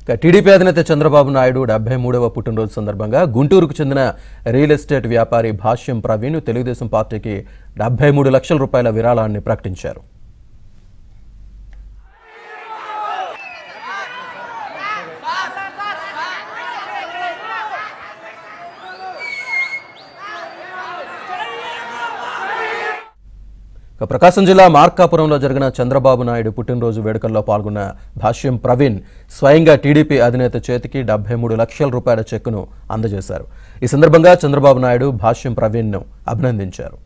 ఇక టీడీపీ అధినేత చంద్రబాబు నాయుడు డెబ్బై మూడవ పుట్టినరోజు సందర్భంగా గుంటూరుకు చెందిన రియల్ ఎస్టేట్ వ్యాపారి భాష్యం ప్రవీణ్ తెలుగుదేశం పార్టీకి డెబ్బై మూడు లక్షల రూపాయల విరాళాన్ని ప్రకటించారు ఇక ప్రకాశం జిల్లా మార్కాపురంలో జరిగిన చంద్రబాబు నాయుడు పుట్టినరోజు వేడుకల్లో పాల్గొన్న భాష్యం ప్రవీణ్ స్వయంగా టీడీపీ అధినేత చేతికి డెబ్బై మూడు లక్షల రూపాయల చెక్కును అందజేశారు ఈ సందర్భంగా చంద్రబాబు నాయుడు భాష్యం ప్రవీణ్ను అభినందించారు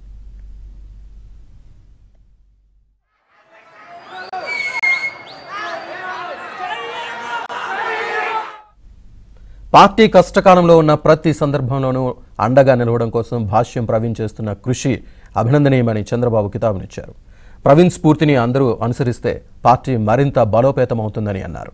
పార్టీ కష్టకాలంలో ఉన్న ప్రతి సందర్భంలోనూ అండగా నిలవడం కోసం భాష్యం ప్రవీణ్ చేస్తున్న కృషి అభినందనీయమని చంద్రబాబు కితాబునిచ్చారు ప్రవీణ్ స్ఫూర్తిని అందరూ అనుసరిస్తే పార్టీ మరింత బలోపేతమవుతుందని అన్నారు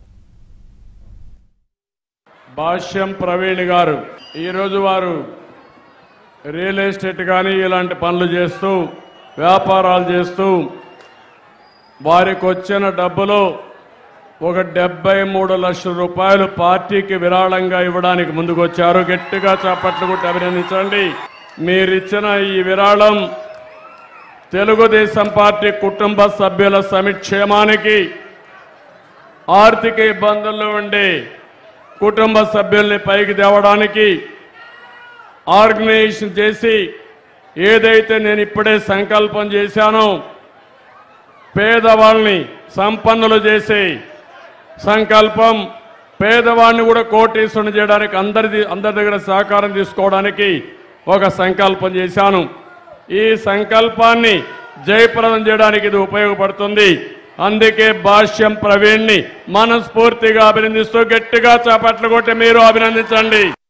భాష్యం ప్రవీణ్ గారు ఈరోజు వారు రియల్ ఎస్టేట్ కానీ ఇలాంటి పనులు చేస్తూ వ్యాపారాలు చేస్తూ వారికి వచ్చిన డబ్బులు ఒక డెబ్బై మూడు లక్షల రూపాయలు పార్టీకి విరాళంగా ఇవ్వడానికి ముందుకొచ్చారు గట్టిగా చప్పట్లు కొట్టి అభినందించండి మీరిచ్చిన ఈ విరాళం తెలుగుదేశం పార్టీ కుటుంబ సభ్యుల సమిక్షేమానికి ఆర్థిక ఇబ్బందుల్లో ఉండే కుటుంబ సభ్యుల్ని పైకి తేవడానికి ఆర్గనైజేషన్ చేసి ఏదైతే నేను ఇప్పుడే సంకల్పం చేశానో పేదవాళ్ళని సంపన్నులు చేసే సంకల్పం పేదవాడిని కూడా కోటీశ్వరుని చేయడానికి అందరిది అందరి దగ్గర సహకారం తీసుకోవడానికి ఒక సంకల్పం చేశాను ఈ సంకల్పాన్ని జయప్రదం చేయడానికి ఇది ఉపయోగపడుతుంది అందుకే భాష్యం ప్రవీణ్ని మనస్ఫూర్తిగా అభినందిస్తూ గట్టిగా చేపట్లు కొట్టి మీరు అభినందించండి